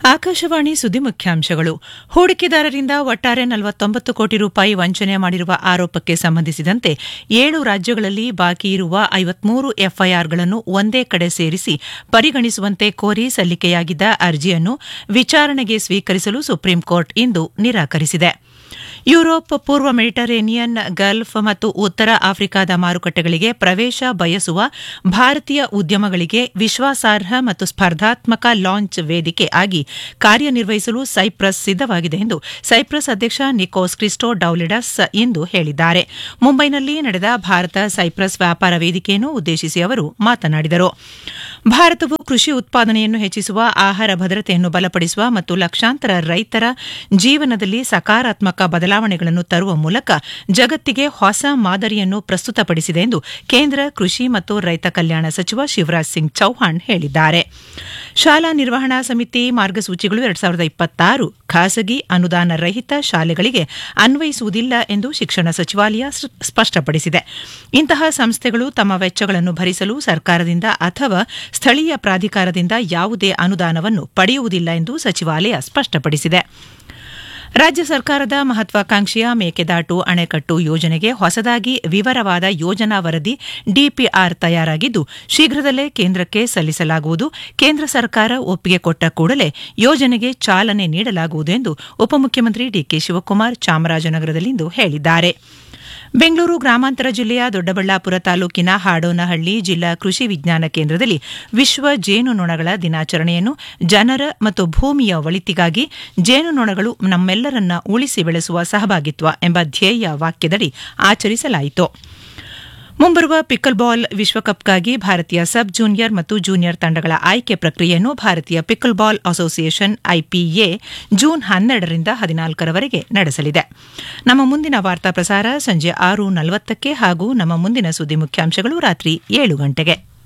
ಆಕಾಶವಾಣಿ ಸುದ್ದಿ ಮುಖ್ಯಾಂಶಗಳು ಹೂಡಿಕೆದಾರರಿಂದ ಒಟ್ಟಾರೆ ನಲವತ್ತೊಂಬತ್ತು ಕೋಟಿ ರೂಪಾಯಿ ವಂಚನೆ ಮಾಡಿರುವ ಆರೋಪಕ್ಕೆ ಸಂಬಂಧಿಸಿದಂತೆ ಏಳು ರಾಜ್ಯಗಳಲ್ಲಿ ಬಾಕಿ ಇರುವ ಐವತ್ಮೂರು ಎಫ್ಐಆರ್ಗಳನ್ನು ಒಂದೇ ಕಡೆ ಸೇರಿಸಿ ಪರಿಗಣಿಸುವಂತೆ ಕೋರಿ ಸಲ್ಲಿಕೆಯಾಗಿದ್ದ ಅರ್ಜಿಯನ್ನು ವಿಚಾರಣೆಗೆ ಸ್ವೀಕರಿಸಲು ಸುಪ್ರೀಂಕೋರ್ಟ್ ಇಂದು ನಿರಾಕರಿಸಿದೆ ಯುರೋಪ್ ಪೂರ್ವ ಮೆಡಿಟರೇನಿಯನ್ ಗಲ್ಫ್ ಮತ್ತು ಉತ್ತರ ಆಫ್ರಿಕಾದ ಮಾರುಕಟ್ಟೆಗಳಿಗೆ ಪ್ರವೇಶ ಬಯಸುವ ಭಾರತೀಯ ಉದ್ಯಮಗಳಿಗೆ ವಿಶ್ವಾಸಾರ್ಹ ಮತ್ತು ಸ್ಪರ್ಧಾತ್ಮಕ ಲಾಂಚ್ ವೇದಿಕೆ ಆಗಿ ಕಾರ್ಯನಿರ್ವಹಿಸಲು ಸೈಪ್ರಸ್ ಸಿದ್ದವಾಗಿದೆ ಎಂದು ಸೈಪ್ರಸ್ ಅಧ್ಯಕ್ಷ ನಿಕೋಸ್ ಕ್ರಿಸ್ಟೋ ಡೌಲಿಡಸ್ ಇಂದು ಹೇಳಿದ್ದಾರೆ ಮುಂಬೈನಲ್ಲಿ ನಡೆದ ಭಾರತ ಸೈಪ್ರಸ್ ವ್ಯಾಪಾರ ವೇದಿಕೆಯನ್ನು ಉದ್ದೇಶಿಸಿ ಅವರು ಮಾತನಾಡಿದರು ಭಾರತವು ಕೃಷಿ ಉತ್ಪಾದನೆಯನ್ನು ಹೆಚ್ಚಿಸುವ ಆಹಾರ ಭದ್ರತೆಯನ್ನು ಬಲಪಡಿಸುವ ಮತ್ತು ಲಕ್ಷಾಂತರ ರೈತರ ಜೀವನದಲ್ಲಿ ಸಕಾರಾತ್ಮಕ ಬದಲಾವಣೆಗಳನ್ನು ತರುವ ಮೂಲಕ ಜಗತ್ತಿಗೆ ಹೊಸ ಮಾದರಿಯನ್ನು ಪ್ರಸ್ತುತಪಡಿಸಿದೆ ಎಂದು ಕೇಂದ್ರ ಕೃಷಿ ಮತ್ತು ರೈತ ಕಲ್ಯಾಣ ಸಚಿವ ಶಿವರಾಜ್ ಸಿಂಗ್ ಚೌಹಾಣ್ ಹೇಳಿದ್ದಾರೆ ಶಾಲಾ ನಿರ್ವಹಣಾ ಸಮಿತಿ ಮಾರ್ಗಸೂಚಿಗಳು ಎರಡ್ ಸಾವಿರದ ಇಪ್ಪತ್ತಾರು ಖಾಸಗಿ ಅನುದಾನ ರಹಿತ ಶಾಲೆಗಳಿಗೆ ಅನ್ವಯಿಸುವುದಿಲ್ಲ ಎಂದು ಶಿಕ್ಷಣ ಸಚಿವಾಲಯ ಸ್ಪಷ್ಟಪಡಿಸಿದೆ ಇಂತಹ ಸಂಸ್ಥೆಗಳು ತಮ್ಮ ವೆಚ್ಚಗಳನ್ನು ಭರಿಸಲು ಸರ್ಕಾರದಿಂದ ಅಥವಾ ಸ್ಥಳೀಯ ಪ್ರಾಧಿಕಾರದಿಂದ ಯಾವುದೇ ಅನುದಾನವನ್ನು ಪಡೆಯುವುದಿಲ್ಲ ಎಂದು ಸಚಿವಾಲಯ ಸ್ಪಷ್ಟಪಡಿಸಿದೆ ರಾಜ್ಯ ಸರ್ಕಾರದ ಮಹತ್ವಾಕಾಂಕ್ಷೆಯ ಮೇಕೆದಾಟು ಅಣೆಕಟ್ಟು ಯೋಜನೆಗೆ ಹೊಸದಾಗಿ ವಿವರವಾದ ಯೋಜನಾ ವರದಿ ಡಿಪಿಆರ್ ತಯಾರಾಗಿದ್ದು ಶೀಘ್ರದಲ್ಲೇ ಕೇಂದ್ರಕ್ಕೆ ಸಲ್ಲಿಸಲಾಗುವುದು ಕೇಂದ್ರ ಸರ್ಕಾರ ಒಪ್ಪಿಗೆ ಕೊಟ್ಟ ಕೂಡಲೇ ಯೋಜನೆಗೆ ಚಾಲನೆ ನೀಡಲಾಗುವುದು ಎಂದು ಉಪಮುಖ್ಯಮಂತ್ರಿ ಡಿಕೆ ಶಿವಕುಮಾರ್ ಚಾಮರಾಜನಗರದಲ್ಲಿಂದು ಹೇಳಿದ್ದಾರೆ ಬೆಂಗಳೂರು ಗ್ರಾಮಾಂತರ ಜಿಲ್ಲೆಯ ದೊಡ್ಡಬಳ್ಳಾಪುರ ತಾಲೂಕಿನ ಹಾಡೋನಹಳ್ಳಿ ಜಿಲ್ಲಾ ಕೃಷಿ ವಿಜ್ಞಾನ ಕೇಂದ್ರದಲ್ಲಿ ವಿಶ್ವ ಜೇನುನೊಣಗಳ ದಿನಾಚರಣೆಯನ್ನು ಜನರ ಮತ್ತು ಭೂಮಿಯ ಒಳಿತಿಗಾಗಿ ಜೇನುನೊಣಗಳು ನಮ್ಮೆಲ್ಲರನ್ನ ಉಳಿಸಿ ಬೆಳೆಸುವ ಸಹಭಾಗಿತ್ವ ಎಂಬ ಧ್ಯೇಯ ವಾಕ್ಯದಡಿ ಆಚರಿಸಲಾಯಿತು ಮುಂಬರುವ ಪಿಕ್ಕಲ್ ಬಾಲ್ ವಿಶ್ವಕಪ್ಗಾಗಿ ಭಾರತೀಯ ಸಬ್ ಜೂನಿಯರ್ ಮತ್ತು ಜೂನಿಯರ್ ತಂಡಗಳ ಆಯ್ಕೆ ಪ್ರಕ್ರಿಯೆಯನ್ನು ಭಾರತೀಯ pickle ball association IPA June ಹನ್ನೆರಡರಿಂದ ಹದಿನಾಲ್ಕರವರೆಗೆ ನಡೆಸಲಿದೆ ನಮ್ಮ ಮುಂದಿನ ವಾರ್ತಾ ಪ್ರಸಾರ ಸಂಜೆ ಆರು ನಲವತ್ತಕ್ಕೆ ಹಾಗೂ ನಮ್ಮ ಮುಂದಿನ ಸುದ್ದಿ ಮುಖ್ಯಾಂಶಗಳು ರಾತ್ರಿ ಏಳು ಗಂಟೆಗೆ